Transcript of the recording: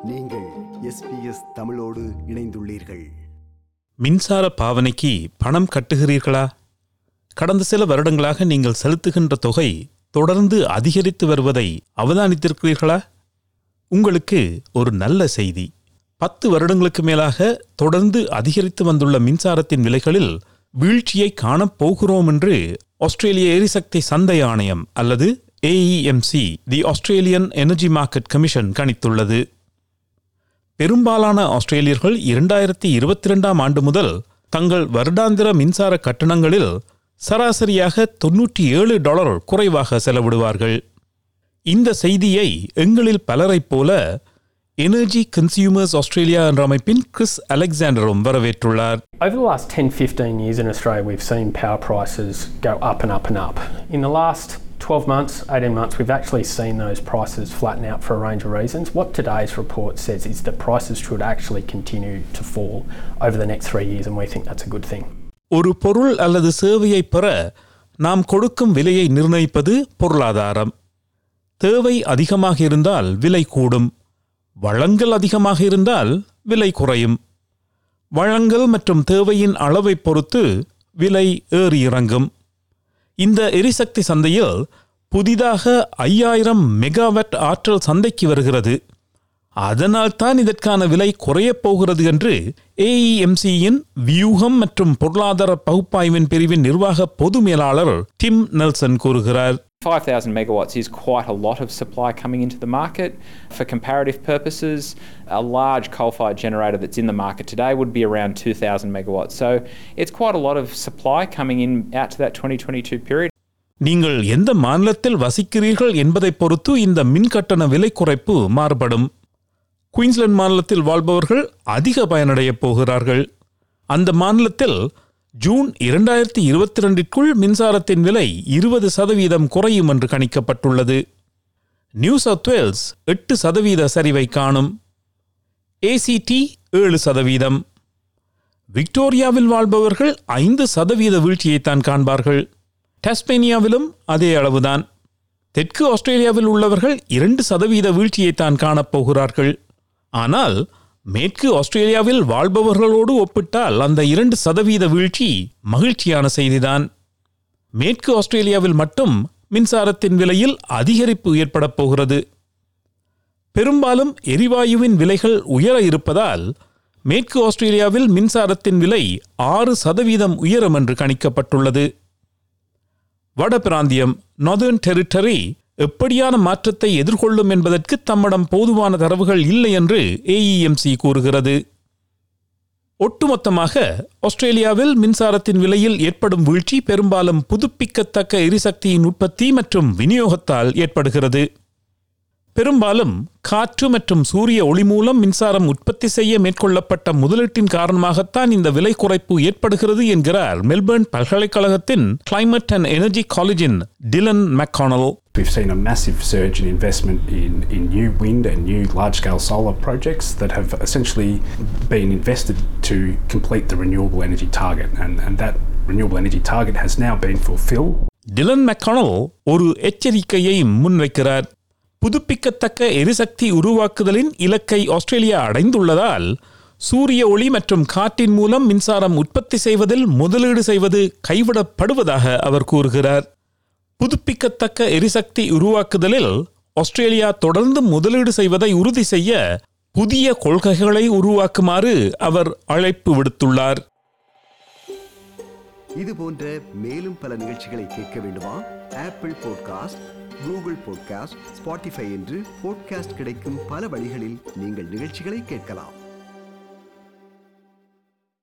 நீங்கள் எஸ்பிஎஸ் தமிழோடு இணைந்துள்ளீர்கள் மின்சார பாவனைக்கு பணம் கட்டுகிறீர்களா கடந்த சில வருடங்களாக நீங்கள் செலுத்துகின்ற தொகை தொடர்ந்து அதிகரித்து வருவதை அவதானித்திருக்கிறீர்களா உங்களுக்கு ஒரு நல்ல செய்தி பத்து வருடங்களுக்கு மேலாக தொடர்ந்து அதிகரித்து வந்துள்ள மின்சாரத்தின் விலைகளில் வீழ்ச்சியை காணப் போகிறோம் என்று ஆஸ்திரேலிய எரிசக்தி சந்தை ஆணையம் அல்லது AEMC the Australian energy market commission கணித்துள்ளது பெரும்பாலான ஆஸ்திரேலியர்கள் இரண்டாயிரத்தி இருபத்தி ரெண்டாம் ஆண்டு முதல் தங்கள் வருடாந்திர மின்சார கட்டணங்களில் சராசரியாக தொன்னூற்றி ஏழு டாலர் குறைவாக செலவிடுவார்கள் இந்த செய்தியை எங்களில் பலரைப் போல எனர்ஜி கன்சியூமர்ஸ் ஆஸ்திரேலியா என்ற அமைப்பின் கிறிஸ் அலெக்சாண்டரும் வரவேற்றுள்ளார் Over the last 10 15 years in Australia, we've seen power prices go up and up and up. In the last 12 months, 18 months, we've actually seen those prices flatten out for a range of reasons. What today's report says is that prices should actually continue to fall over the next three years, and we think that's a good thing. ஒரு பொருள் அல்லது சேவையை பெற நாம் கொடுக்கும் விலையை நிர்ணயிப்பது பொருளாதாரம் தேவை அதிகமாக இருந்தால் விலை கூடும் வழங்கல் அதிகமாக இருந்தால் விலை குறையும் வழங்கல் மற்றும் தேவையின் அளவைப் பொறுத்து விலை ஏறி இறங்கும் இந்த எரிசக்தி சந்தையில் புதிதாக ஐயாயிரம் மெகாவாட் ஆற்றல் சந்தைக்கு வருகிறது அதனால் தான் இதற்கான விலை குறையப் போகிறது என்று ஏஇஎம்சியின் வியூகம் மற்றும் பொருளாதார பகுப்பாய்வின் பிரிவின் நிர்வாக பொது மேலாளர் டிம் நெல்சன் கூறுகிறார் 5,000 megawatts is quite a lot of supply coming into the market. For comparative purposes, a large coal-fired generator that's in the market today would be around 2,000 megawatts. So it's quite a lot of supply coming in out to that 2022 period. நீங்கள் எந்த மாநிலத்தில் வசிக்கிறீர்கள் என்பதைப் பொறுத்து இந்த மின் கட்டண விலை குறைப்பு மாறுபடும் குயின்ஸ்லாந்து மாநிலத்தில் வாழ்பவர்கள் அதிக பயனடையப் போகிறார்கள் அந்த மாநிலத்தில் ஜூன் இரண்டாயிரத்தி இருபத்தி ரெண்டிற்குள் மின்சாரத்தின் விலை இருபது சதவீதம் குறையும் என்று கணிக்கப்பட்டுள்ளது நியூ சவுத் வேல்ஸ் எட்டு சதவீத சரிவை காணும் ஏசிடி ஏழு சதவீதம் விக்டோரியாவில் வாழ்பவர்கள் ஐந்து சதவீத வீழ்ச்சியைத்தான் காண்பார்கள் டாஸ்மேனியாவிலும் அதே அளவுதான் தெற்கு ஆஸ்திரேலியாவில் உள்ளவர்கள் இரண்டு சதவீத வீழ்ச்சியைத்தான் காணப்போகிறார்கள் ஆனால் மேற்கு ஆஸ்திரேலியாவில் வாழ்பவர்களோடு ஒப்பிட்டால் அந்த இரண்டு சதவீத வீழ்ச்சி மகிழ்ச்சியான செய்திதான் மேற்கு ஆஸ்திரேலியாவில் மட்டும் மின்சாரத்தின் விலையில் அதிகரிப்பு ஏற்படப் போகிறது பெரும்பாலும் எரிவாயுவின் விலைகள் உயர இருப்பதால் மேற்கு ஆஸ்திரேலியாவில் மின்சாரத்தின் விலை ஆறு சதவீதம் உயரும் என்று கணிக்கப்பட்டுள்ளது வட பிராந்தியம் நார்தர்ன் டெரிட்டரி எப்படியான மாற்றத்தை எதிர்கொள்ளும் என்பதற்கு தம்மிடம் போதுமான தரவுகள் இல்லை என்று ஏஇஎம்சி கூறுகிறது ஒட்டுமொத்தமாக ஆஸ்திரேலியாவில் மின்சாரத்தின் விலையில் ஏற்படும் வீழ்ச்சி பெரும்பாலும் புதுப்பிக்கத்தக்க எரிசக்தியின் உற்பத்தி மற்றும் விநியோகத்தால் ஏற்படுகிறது பெரும்பாலும் காற்று மற்றும் சூரிய ஒளி மூலம் மின்சாரம் உற்பத்தி செய்ய மேற்கொள்ளப்பட்ட முதலீட்டின் காரணமாகத்தான் இந்த விலை குறைப்பு ஏற்படுகிறது என்கிறார் மெல்பர்ன் பல்கலைக்கழகத்தின் கிளைமேட் அண்ட் எனர்ஜி காலேஜின் Dylan McConnell We've seen a massive surge in investment in, in new wind and new large scale solar projects that have essentially been invested to complete the renewable energy target. And, and that renewable energy target has now been fulfilled. Dylan McConnell ஒரு எச்சரிக்கையை முன்வைக்கிறார் புதுப்பிக்கத்தக்க எரிசக்தி உருவாக்குதலின் இலக்கை Australia அடைந்துள்ளதால் சூரிய ஒளி மற்றும் காற்றின் மூலம் மின்சாரம் உற்பத்தி செய்வதில் முதலீடு செய்வது கைவிடப்படுவதாக அவர் கூறுகிறார் புதுப்பிக்கத்தக்க எரிசக்தி உருவாக்குதலில் ஆஸ்திரேலியா தொடர்ந்து முதலீடு செய்வதை உறுதி செய்ய புதிய கொள்கைகளை உருவாக்குமாறு அவர் அழைப்பு விடுத்துள்ளார் இது போன்ற மேலும் பல நிகழ்ச்சிகளை கேட்க வேண்டுமா Apple podcast Google podcast Spotify என்று பாட்காஸ்ட் கிடைக்கும் பல வழிகளில் நீங்கள் நிகழ்ச்சிகளை கேட்கலாம்